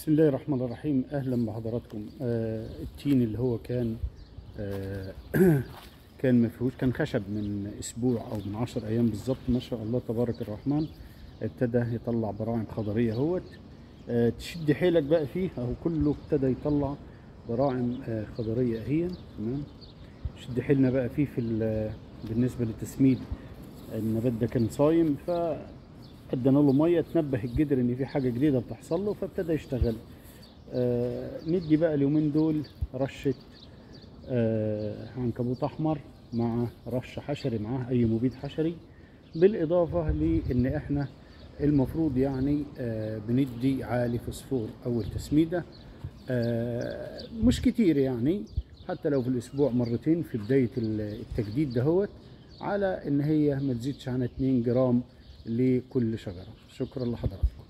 بسم الله الرحمن الرحيم اهلا بحضراتكم آه التين اللي هو كان آه كان مفروش كان خشب من اسبوع او من عشر ايام بالظبط ما شاء الله تبارك الرحمن ابتدى يطلع براعم خضريه اهوت آه تشد حيلك بقى فيه اهو كله ابتدى يطلع براعم آه خضريه اهي تمام شد حيلنا بقى فيه في ال- بالنسبه للتسميد النبات ده كان صايم ف ادينا له ميه تنبه الجدر ان في حاجه جديده بتحصل له فابتدى يشتغل آه ندي بقى اليومين دول رشه آه عنكبوت احمر مع رش حشري معاه اي مبيد حشري بالاضافه لان احنا المفروض يعني آه بندي عالي فوسفور اول تسميده آه مش كتير يعني حتى لو في الاسبوع مرتين في بدايه التجديد دهوت على ان هي ما تزيدش عن 2 جرام لكل شجره شكرا لحضراتكم